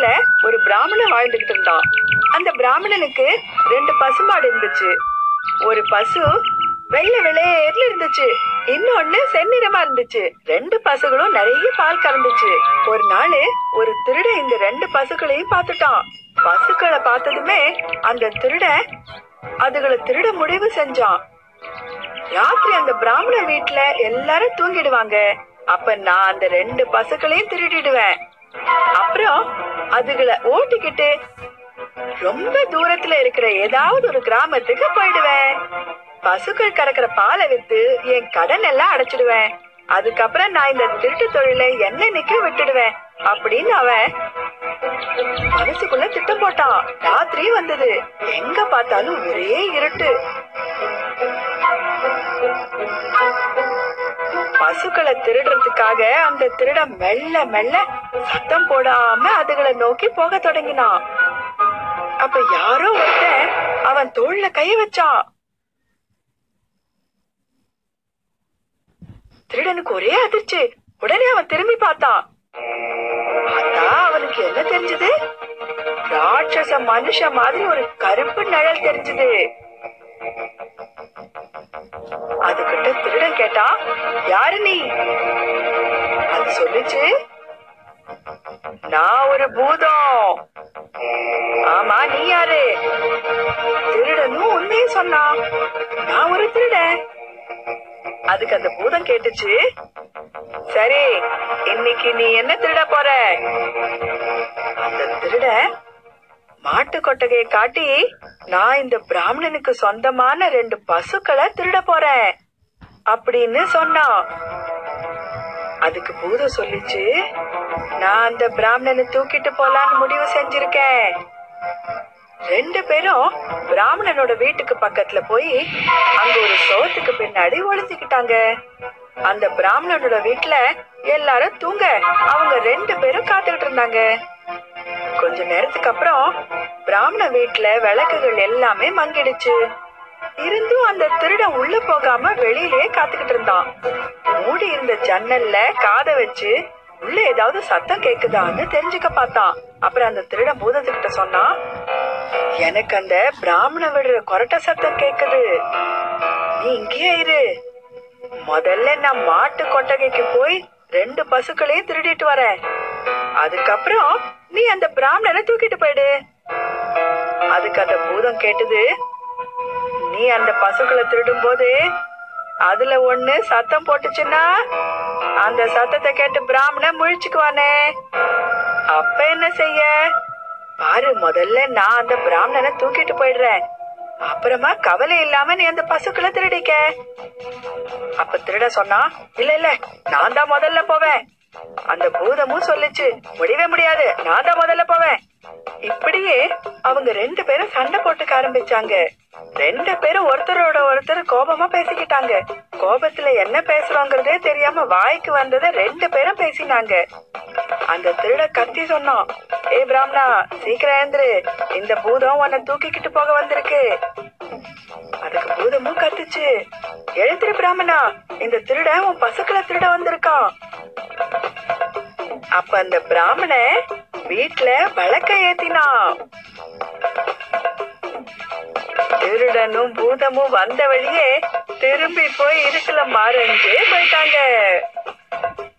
கிராமத்துல ஒரு பிராமணன் வாழ்ந்துகிட்டு இருந்தான் அந்த பிராமணனுக்கு ரெண்டு பசுமாடு இருந்துச்சு ஒரு பசு வெள்ளை வெள்ளையர்ல இருந்துச்சு இன்னொன்னு செந்நிறமா இருந்துச்சு ரெண்டு பசுகளும் நிறைய பால் கறந்துச்சு ஒரு நாள் ஒரு திருடன் இந்த ரெண்டு பசுக்களையும் பார்த்துட்டான் பசுக்களை பார்த்ததுமே அந்த திருடன் அதுகளை திருட முடிவு செஞ்சான் ராத்திரி அந்த பிராமண வீட்ல எல்லாரும் தூங்கிடுவாங்க அப்ப நான் அந்த ரெண்டு பசுக்களையும் திருடிடுவேன் அப்புறம் அதுகளை ஓட்டிக்கிட்டு ரொம்ப தூரத்துல இருக்கிற ஏதாவது ஒரு கிராமத்துக்கு போயிடுவேன் பசுக்கள் கறக்கிற பாலை வித்து என் கடன் எல்லாம் அடைச்சிடுவேன் அதுக்கப்புறம் நான் இந்த திருட்டு தொழிலை என்னன்னைக்கு விட்டுடுவேன் அப்படின்னு அவன் மனசுக்குள்ள திட்டம் போட்டான் ராத்திரி வந்தது எங்க பார்த்தாலும் ஒரே இருட்டு பசுக்களை திருடுறதுக்காக அந்த திருடன் மெல்ல மெல்ல சத்தம் போடாம அதுகளை நோக்கி போக தொடங்கினான் அப்ப யாரோ ஒருத்தன் அவன் தோள்ல கை வச்சான் திருடனுக்கு ஒரே அதிர்ச்சி உடனே அவன் திரும்பி பார்த்தான் பார்த்தா அவனுக்கு என்ன தெரிஞ்சது ராட்சச மனுஷ மாதிரி ஒரு கருப்பு நிழல் தெரிஞ்சது அதுகிட்ட திருடன் கேட்டா யாரு நீ அது சொல்லுச்சு நான் ஒரு பூதம் ஆமா நீ யாரு திருடனும் உண்மையை சொன்னான் நான் ஒரு திருடன் அதுக்கு அந்த பூதம் கேட்டுச்சு சரி இன்னைக்கு நீ என்ன திருட போற அந்த திருட மாட்டு கொட்டகையை காட்டி நான் இந்த பிராமணனுக்கு சொந்தமான ரெண்டு பசுக்களை திருட போறேன் அப்படின்னு சொன்னான் அதுக்கு பூதம் சொல்லிச்சு நான் அந்த பிராமணனை தூக்கிட்டு போலான்னு முடிவு செஞ்சிருக்கேன் ரெண்டு பேரும் பிராமணனோட வீட்டுக்கு பக்கத்துல போய் அங்க ஒரு சோத்துக்கு பின்னாடி ஒளிஞ்சுக்கிட்டாங்க அந்த பிராமணனோட வீட்டுல எல்லாரும் தூங்க அவங்க ரெண்டு பேரும் காத்துக்கிட்டு இருந்தாங்க கொஞ்ச நேரத்துக்கு அப்புறம் பிராமண வீட்டுல விளக்குகள் எல்லாமே மங்கிடுச்சு இருந்தும் அந்த திருடன் உள்ள போகாம வெளியிலேயே காத்துக்கிட்டு இருந்தான் மூடி இருந்த ஜன்னல்ல காத வச்சு உள்ள ஏதாவது சத்தம் கேக்குதான்னு தெரிஞ்சுக்க பார்த்தான் அப்புறம் அந்த திருடன் பூதத்துக்கிட்ட சொன்னான் எனக்கு அந்த பிராமண விடுற கொரட்ட சத்தம் கேக்குது நீ இங்கேயே இரு முதல்ல நான் மாட்டு கொட்டகைக்கு போய் ரெண்டு பசுக்களையும் திருடிட்டு வரேன் அதுக்கப்புறம் நீ அந்த பிராமணனை தூக்கிட்டு போயிடு அதுக்கு அந்த பூதம் கேட்டது நீ அந்த பசுக்களை திருடும் போது அதுல ஒண்ணு சத்தம் போட்டுச்சுன்னா அந்த சத்தத்தை கேட்டு பிராமணன் முழிச்சுக்குவானே அப்ப என்ன செய்ய பாரு முதல்ல நான் அந்த பிராமணனை தூக்கிட்டு போயிடுறேன் அப்புறமா கவலை இல்லாம நீ அந்த பசுக்களை திருடிக்க அப்ப திருட சொன்னா இல்ல இல்ல நான் தான் முதல்ல போவேன் அந்த பூதமும் சொல்லுச்சு முடியவே முடியாது நான் தான் முதல்ல போவேன் இப்படியே அவங்க ரெண்டு பேரும் சண்டை போட்டுக்க ஆரம்பிச்சாங்க ரெண்டு பேரும் ஒருத்தரோட ஒருத்தர் கோபமா பேசிக்கிட்டாங்க கோபத்துல என்ன பேசுறோங்கிறதே தெரியாம வாய்க்கு வந்ததை ரெண்டு பேரும் பேசினாங்க அந்த திருட கத்தி சொன்னான் ஏ பிராமணா சீக்கிரம் எழுந்துரு இந்த பூதம் உன்னை தூக்கிக்கிட்டு போக வந்திருக்கு அதுக்கு பூதமும் கத்துச்சு எழுந்திரு பிராமணா இந்த திருடன் உன் பசுக்களை திருட வந்திருக்கான் அப்ப அந்த பிராமணன் வீட்ல விளக்க ஏத்தினான் திருடனும் பூதமும் வந்த வழியே திரும்பி போய் இருக்குல மறைஞ்சே போயிட்டாங்க